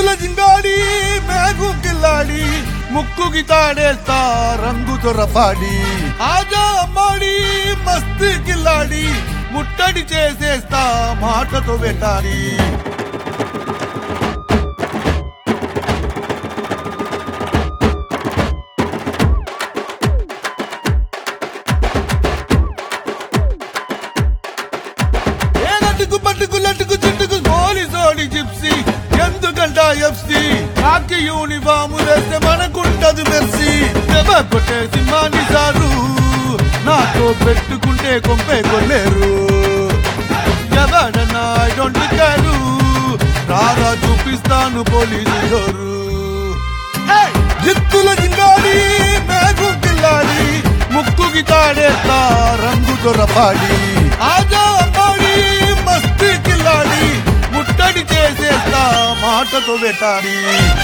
జిత్తుల జింగాడి మేఘు కిల్లాడి ముక్కుకి తాడేస్తా రంగు దొరపాడి ఆజా అమ్మాడి మస్తు కిల్లాడి ముట్టడి చేసేస్తా మాటతో వెటాడి ఏ నటుకు పట్టుకు లట్టుకు చుట్టుకు సోలి సోలి జిప్సీ ఎందుకంట ఎఫ్సి కాకి యూనిఫాము వేస్తే మనకుంటది మెర్సీ దెబ్బ కొట్టే సింహాన్ని సారు నాతో పెట్టుకుంటే కొంపే కొల్లేరు ఎవడన్నా ఐ డోంట్ కేరు రారా చూపిస్తాను పోలీసు జోరు జిత్తుల జింగాడి మేఘు కిల్లాడి ముక్కుకి తాడేస్తా రంగు దొరపాడి ఆజా అమ్మాడి మస్తు కిల్లాడి ముట్టడి చేసేస్తా మాటతో వెటాడి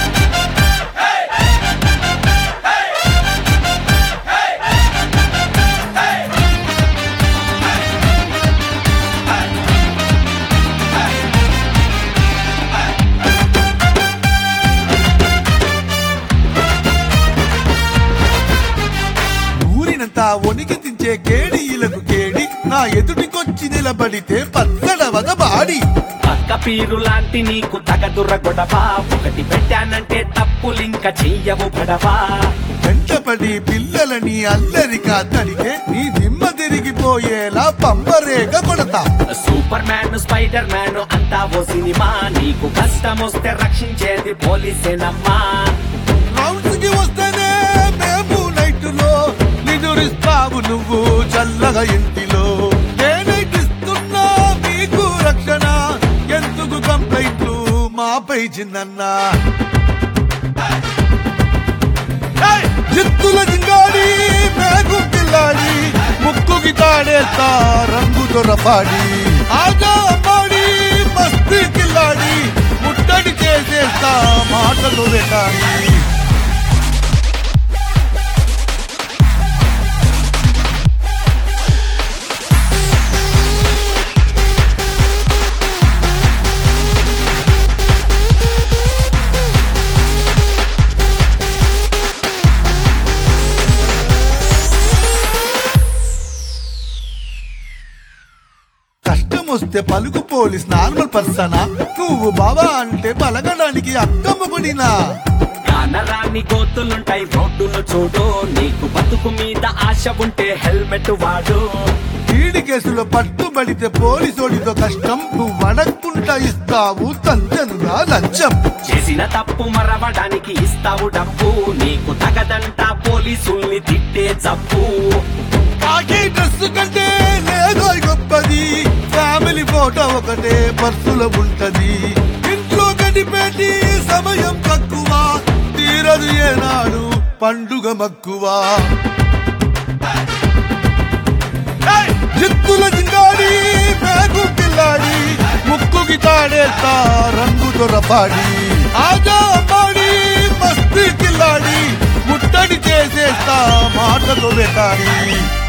ఊరినంతా వణికి తించే కేడీలకు కేడి నా ఎదుటికొచ్చి నిలబడితే పచ్చడవద బాడి పక్క పీరు లాంటి నీకు తగదుర గొడవా ఒకటి పెట్టానంటే తప్పులింక చెయ్యవు గొడవా వెంటపడి పిల్లలని అల్లరిగా తడిగే నీ దిమ్మ తిరిగిపోయేలా పంపరేగ కొడతా సూపర్ మ్యాన్ స్పైడర్ మ్యాన్ అంతా ఓ సినిమా నీకు కష్టం వస్తే రక్షించేది పోలీసేనమ్మా రౌండ్స్ కి వస్తేనే మేము నైట్లో నిదురిస్తావు నువ్వు చల్లగా ఇంటిలో నేనైటిస్తున్నా మీకు రక్షణ ఎందుకు కంప్లైంట్లు మాపై చిన్నన్నా జిత్తుల జింగాడి మేఘు పిల్లాడి ముక్కుకి తాడేస్తా రంగు దొరపాడి ఆజా అమ్మాడి మస్తు కిల్లాడి ముట్టడి చేసేస్తా మాటలు వెటాడి కష్టం వస్తే పలుకు పోలీస్ నార్మల్ పర్సనా నువ్వు బావా అంటే పలకడానికి అక్కమ్మకుడినా కానరాని గోతులుంటాయి రోడ్డును చూడు నీకు బతుకు మీద ఆశ ఉంటే హెల్మెట్ వాడు ఈడి కేసులో పట్టుబడితే పోలీసోడితో కష్టం నువ్వు అడగకుండా ఇస్తావు తంతనుగా లంచం చేసిన తప్పు మరవడానికి ఇస్తావు డబ్బు నీకు తగదంట పోలీసుల్ని తిట్టే జబ్బు కాకి డ్రెస్ కంటే లేదో గొప్పది ఫ్యామిలీ ఫోటో ఒకటే పర్సులో ఉంటది ఇంట్లో గడిపేటి సమయం తక్కువ తీరదు ఏనాడు పండుగ మక్కువ జిత్తుల జింగాడి మేఘు పిల్లాడి ముక్కుకి తాడేస్తా రంగు దొరపాడి ఆజా అమ్మాడి మస్తు కిల్లాడి ముట్టడి చేసేస్తా మాటతో వెటాడి